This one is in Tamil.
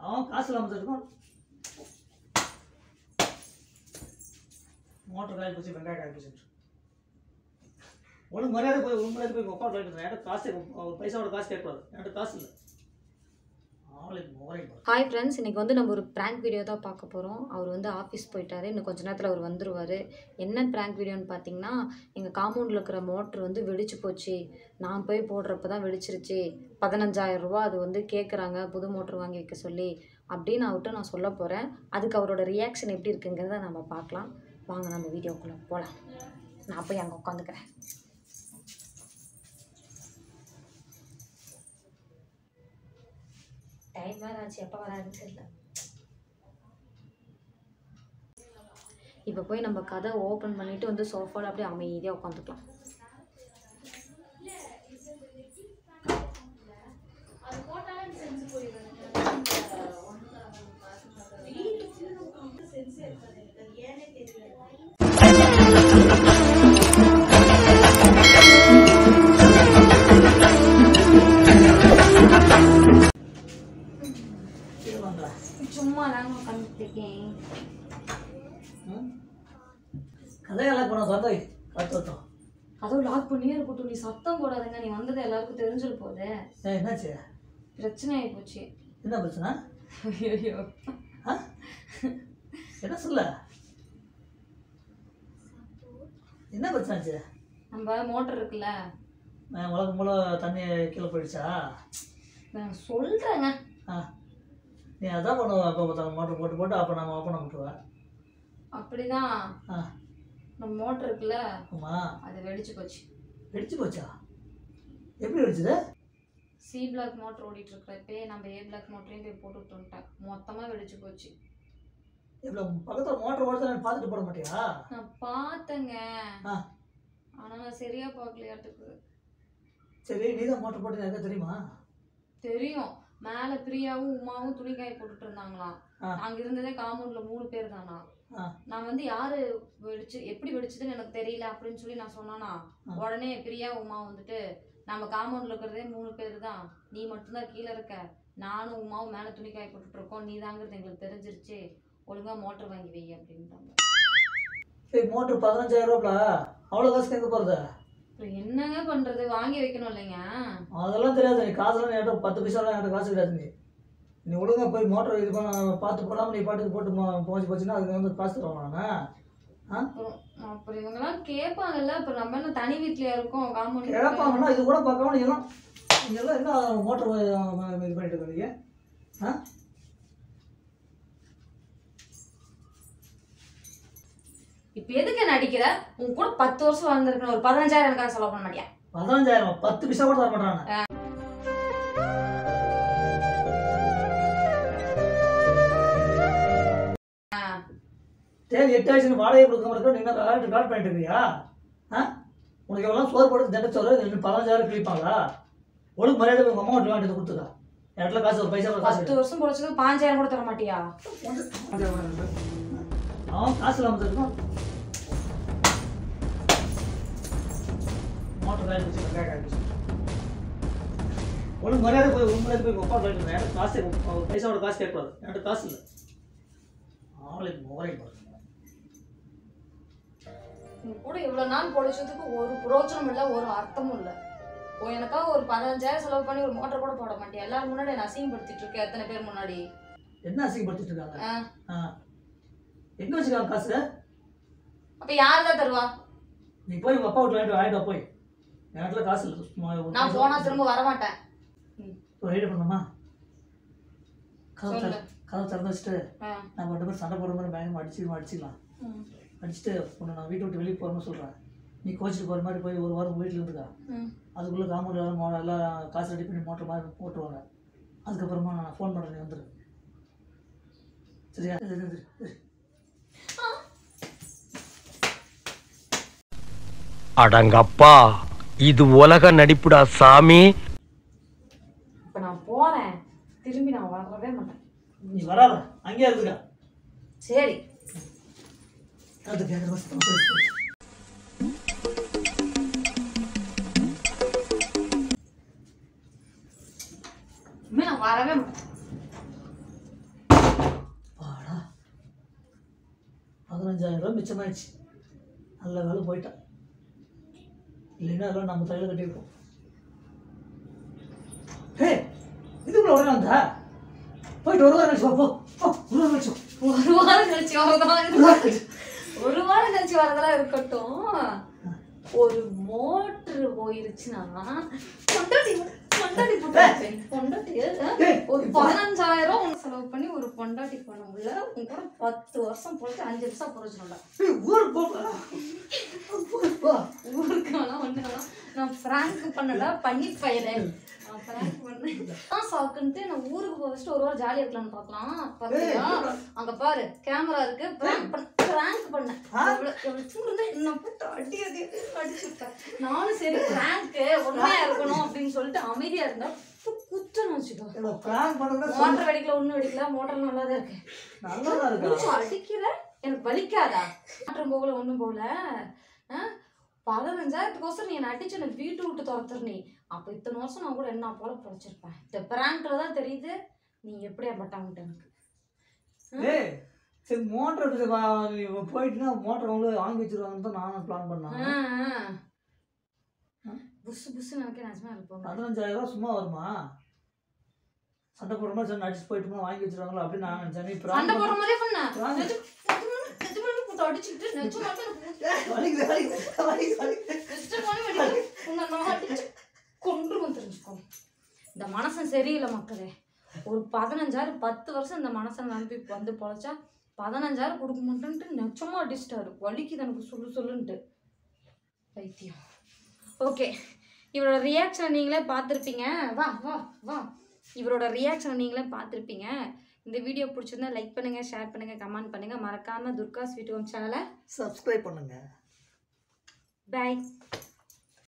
அவன் காசு இல்லாமல் இருக்கும் மோட்டர் காய் போச்சு வெங்காய காய் போச்சு ஒழுங்கு மரியாதை போய் ஒரு மரியாதை போய் உட்காந்து வாங்கிட்டு என்கிட்ட காசு ஒரு பைசாவோட காசு கேட்கக்கூடாது என்கிட்ட காசு இல்லை ஆளுக்கு முறை ஹாய் ஃப்ரெண்ட்ஸ் இன்றைக்கி வந்து நம்ம ஒரு ப்ராங்க் வீடியோ தான் பார்க்க போகிறோம் அவர் வந்து ஆஃபீஸ் போயிட்டாரு இன்னும் கொஞ்ச நேரத்தில் அவர் வந்துருவார் என்ன ப்ராங்க் வீடியோன்னு பார்த்தீங்கன்னா எங்கள் காம்பவுண்டில் இருக்கிற மோட்ரு வந்து வெடிச்சு போச்சு நான் போய் போடுறப்ப தான் வெடிச்சிருச்சு பதினஞ்சாயிரம் ரூபா அது வந்து கேட்குறாங்க புது மோட்ரு வாங்கி வைக்க சொல்லி அப்படின்னு அவர்கிட்ட நான் சொல்ல போகிறேன் அதுக்கு அவரோட ரியாக்ஷன் எப்படி இருக்குங்கிறத நம்ம பார்க்கலாம் வாங்க நம்ம வீடியோக்குள்ளே போகலாம் நான் போய் அங்கே உட்காந்துக்கிறேன் டைம் வேறு ஆச்சு எப்போ வராதுன்னு தெரியல இப்போ போய் நம்ம கதை ஓப்பன் பண்ணிட்டு வந்து சோஃபாவில் அப்படியே அமைதியாக உட்காந்துக்கலாம் கேட்கலாங்களா சும்மா தாங்க உட்காந்துருக்கேன் கதையெல்லாம் போன சொந்த கற்று விட்டோம் அதுவும் லாக் பண்ணியே இருக்கட்டும் நீ சத்தம் போடாதுங்க நீ வந்தது எல்லாருக்கும் தெரிஞ்சிட போதே ஏன் என்னாச்சு பிரச்சனை ஆகி போச்சு என்ன பிரச்சனை ஐயோ ஆ என்ன சொல்ல என்ன பிரச்சனை ஆச்சு நம்ம மோட்டர் இருக்குல்ல நான் உலகம் மூல தண்ணி கீழே போயிடுச்சா நான் சொல்கிறேங்க ஆ நீ அதான் பண்ணுவ அப்போ மோட்டர் போட்டு போட்டு அப்போ நம்ம ஓப்பன் பண்ணிட்டுருவேன் அப்படிதான் ஆ நம்ம மோட்டர் இருக்குல்ல ஆமாம் அது வெடிச்சு போச்சு வெடிச்சு போச்சா எப்படி வெடிச்சது சி பிளாக் மோட்டர் ஓடிட்டு இருக்கிறப்பே நம்ம ஏ பிளாக் மோட்டரையும் போய் போட்டு வந்துட்டேன் மொத்தமாக வெடிச்சு போச்சு இவ்வளோ பக்கத்தில் மோட்டர் ஓடுறத பார்த்துட்டு போட மாட்டியா நான் பார்த்தேங்க ஆ ஆனால் நான் சரியா பார்க்கலையாட்டுக்கு சரி நீ தான் மோட்டர் போட்டு எனக்கு தெரியுமா தெரியும் மேலே பிரியாவும் உமாவும் துணி காய போட்டுட்டு இருந்தாங்களாம் ஆ. அங்க இருந்ததே காம்பவுண்ட்ல மூணு பேர் தானா ஆ நான் வந்து யாரு வெடிச்சு எப்படி வெடிச்சதுன்னு எனக்கு தெரியல அப்படின்னு சொல்லி நான் சொன்னானா ஆ. உடனே பிரியா உமா வந்துட்டு நம்ம காம்பவுண்ட்ல இருக்கிறதே மூணு பேர் தான் நீ மட்டும்தான் கீழே இருக்க நானும் உமாவும் மேலே துணி காய போட்டுட்டு இருக்கோம் நீ தாங்கிறது எங்களுக்கு தெரிஞ்சிருச்சு ஒழுங்கா மோட்டர் வாங்கி வை அப்படின்ட்டாங்க சரி மோட்டர் பதினஞ்சாயிரம் ரூபாய்ல அவ்வளோ காசு எங்கே போகிறது அப்புறம் என்னங்க பண்றது வாங்கி வைக்கணும் இல்லைங்க அதெல்லாம் தெரியாது நீ காசுலாம் என்கிட்ட பத்து பைசாலாம் என்கிட்ட காசு கிடையாது நீ நீ ஒழுங்கா போய் மோட்டர் இது பண்ண பார்த்து போடாமல் நீ பாட்டுக்கு போட்டு மோ- போச்சு போச்சுன்னா அதுக்கு வந்து காசு தருவாங்க நான் ஆ அப்புறம் அப்புறம் இவங்கெல்லாம் கேட்பாங்கல்ல அப்புறம் நம்ம என்ன தனி வீட்லயா இருக்கோம் காம்பவுண்ட் கேட்பாங்கன்னா இது கூட பார்க்காம நீ எல்லாம் நீங்க எல்லாம் என்ன மோட்டர் இது பண்ணிட்டு இருக்கீங்க ஆ இப்ப எதுக்கு நடிக்கிற உன் கூட பத்து வருஷம் வாழ்ந்துருக்கணும் ஒரு பதினஞ்சாயிரம் எனக்காக செலவு பண்ண மாட்டியா பதினஞ்சாயிரம் பத்து பைசா கூட தர மாட்டாங்க சரி எட்டு ஆயிடுச்சு வாடகை கொடுக்காம இருக்க நீங்க கால் கால் பண்ணிட்டு இருக்கியா ஆ உனக்கு எவ்வளோ சோறு போட்டு தண்டை சோறு இன்னும் பதினஞ்சாயிரம் கிழிப்பாங்களா ஒழுங்கு மரியாதை உங்க அம்மா வீட்டு வாங்கிட்டு கொடுத்துக்கா இடத்துல காசு ஒரு பைசா கூட காசு பத்து வருஷம் பொழைச்சது பாஞ்சாயிரம் கூட தர மாட்டியா கிடையாது. அவன் காசு இல்லாமல் இருக்கும் மோட்டர் காய் வச்சு வெங்காய காய் வச்சு ஒழுங்கு மரியாதை போய் ஒரு மரியாதை போய் உட்காந்து வாங்கிட்டு என்கிட்ட காசு ஒரு பைசாவோட காசு கேட்கக்கூடாது என்கிட்ட காசு இல்லை ஆளுக்கு முறை பாருங்க உன் கூட இவ்வளவு நாள் பொழைச்சதுக்கு ஒரு புரோஜனம் இல்ல ஒரு அர்த்தமும் இல்ல உன் எனக்காக ஒரு பதினஞ்சாயிரம் செலவு பண்ணி ஒரு மோட்டர் கூட போட மாட்டியா எல்லாரும் முன்னாடி என்ன அசிங்கப்படுத்திட்டு இருக்க எத்தனை பேர் முன்னாடி என்ன அசிங்கப்படுத்திட்டு இருக்காங்க ஆ, ஆ எங்கே வச்சுருக்காங்க காசு அப்ப யார் தான் தருவா நீ போய் உங்கள் அப்பா வீட்டில் வாங்கிட்டு வாங்கிட்டு வா போய் என் இடத்துல காசு இல்லை சும்மா ஒரு நான் பைசா போனா காசு திரும்ப வர மாட்டேன் ஒரு ஐடியா பண்ணலாமா கதவு சொல்லு. திற- கதவு திறந்து வச்சுட்டு ஆ, நம்ம ரெண்டு பேரும் சண்டை போடுற மாதிரி பயங்கரமாக அடிச்சு அடிச்சிக்கலாம் ம், அடிச்சுட்டு உன்னை நான் வீட்டை விட்டு வெளியே போகிறேன்னு சொல்கிறேன் நீ கோச்சிட்டு போகிற மாதிரி போய் ஒரு வாரம் வீட்டில் இருந்துக்கா ம். அதுக்குள்ளே காம்பவுண்ட் எல்லாம் மோ- எல்லாம் காசு ரெடி பண்ணி மோட்டர் மாதிரி போட்டுருவாங்க அதுக்கப்புறமா நான் ஃபோன் பண்ணுறேன் நீ வந்துடு சரியா இரு, இரு, இரு, இரு. அடங்கப்பா இது உலக நடிப்புடா சாமி இப்ப நான் போறேன் திரும்பி நான் வரவே மாட்டேன் நீ வராத அங்கேயே இருந்துக்கா சரி அது கேட்குற வசதி சொல்லு. இனிமே நான் வரவே மாட்டேன் பதினஞ்சாயிரம் ரூபாய் மிச்சமாயிடுச்சு நல்ல வேலை போயிட்டான் இல்லைன்னா எல்லாம் நம்ம தலையில் கட்டியிருப்போம் ஹே இதுக்குள்ள உடனே வந்தா போயிட்டு ஒரு வாரம் கழிச்சு வா, போ போ ஒரு வாரம் கழிச்சு வா. ஒரு வாரம் கழிச்சு வரதெல்லாம் ஒரு வாரம் கழிச்சு வரதெல்லாம் இருக்கட்டும் ஒரு மோட்டர் போயிருச்சுன்னா பொண்டாட்டி பொண்டாட்டி பொண்டாட்டி பொண்டாட்டி ஏய், ஒரு பதினஞ்சாயிரம் உனக்கு செலவு பண்ணி ஒரு பொண்டாட்டி பண்ண முடியல உன் கூட பத்து வருஷம் பொழைச்சு அஞ்சு வருஷம் பொழைச்சிடும்ல ஏய், ஊருக்கு போகலாம் ஊருக்கு போ ஊருக்கு வேணாம் ஒண்ணு வேணாம் நான் ஃப்ராங்க் பண்ணல பண்ணி பயலே நான் ஃப்ராங்க் பண்ணேன் ஆ சாக்குன்ட்டு நான் ஊருக்கு போக வச்சுட்டு ஒரு வாரம் ஜாலியா இருக்கலாம்னு பார்க்கலாம் பாத்தியா அங்க பாரு கேமரா இருக்கு பிராங்க் பண்ண பிராங்க் பண்ணேன் எவ்வளவு எவ்வளவு சூடு என்ன போட்டு அடி அடி அடி அடிச்சுட்டேன் நானும் சரி பிராங்க் உண்மையா இருக்கணும் அப்படின்னு சொல்லிட்டு அமைதியா இருந்தா குத்தணும் வச்சுக்கோ இதை prank பண்ணணும்னா மோட்டர் வெடிக்கல ஒண்ணும் வெடிக்கல மோட்டர் நல்லா தான் இருக்கு நல்லதா இருக்கா கொஞ்சம் அடிக்கிற எனக்கு வலிக்காதா மாற்றம் போகல ஒன்றும் போகல ஆ? பதினஞ்சாயிரத்துக்கோசரம் நீ என்னை அடிச்சு எனக்கு வீட்டு விட்டு துரத்துற நீ அப்போ இத்தனை வருஷம் நான் கூட என்ன போல பொழைச்சிருப்பேன் இந்த பிராங்க்ல தான் தெரியுது நீ எப்படியா பட்டாங்கிட்ட எனக்கு ஏய் சரி மோட்டர் போயிட்டுனா மோட்டர் அவங்க வாங்கி வச்சிருவாங்கன்னு தான் நானும் பிளான் பண்ணேன் ஆ, ஆ. புசு புசு எனக்கு நிஜமா இருப்போம் பதினஞ்சாயிரம் ரூபா சும்மா வருமா சண்டை போடுற மாதிரி சண்டை அடிச்சு போயிட்டு வாங்கி வச்சிருவாங்களா அப்படின்னு நான் நினைச்சேன் நீ prank சண்டை போடுற பண்ண- மாதிரியே பண்ண Prank. நிஜம்- நிஜமாலுமே- நிஜமாலுமே போட்டு அடிச்சுக்கிட்டு நிஜமாலுமே எனக்கு ஏய், வலிக்குது, வலிக்குது, வலிக்குது, வலிக்குது. நிஜமாலுமே வெடிக்கும். உன்னை நான் அடிச்சு கொன்றுவேன் தெரிஞ்சுக்கோ இந்த மனசன் சரியில்லை மக்களே ஒரு பதினஞ்சாயிரம் பத்து வருஷம் இந்த மனசை நம்பி வந்து பொழைச்சா பதினஞ்சாயிரம் கொடுக்க மாட்டேன்ட்டு நிச்சயமா அடிச்சிட்டாரு வலிக்குது எனக்கு சொல்லு சொல்லுன்ட்டு பைத்தியம் ஓகே இவரோட ரியாக்ஷனை நீங்களே பார்த்துருப்பீங்க வா வா வா இவரோட ரியாக்ஷனை நீங்களே பார்த்துருப்பீங்க இந்த வீடியோ பிடிச்சிருந்தா லைக் பண்ணுங்கள் ஷேர் பண்ணுங்கள் கமெண்ட் பண்ணுங்கள் மறக்காமல் துர்கா ஸ்வீட் ஹோம் சேனலை சப்ஸ்கிரைப் பண்ணுங்க பாய்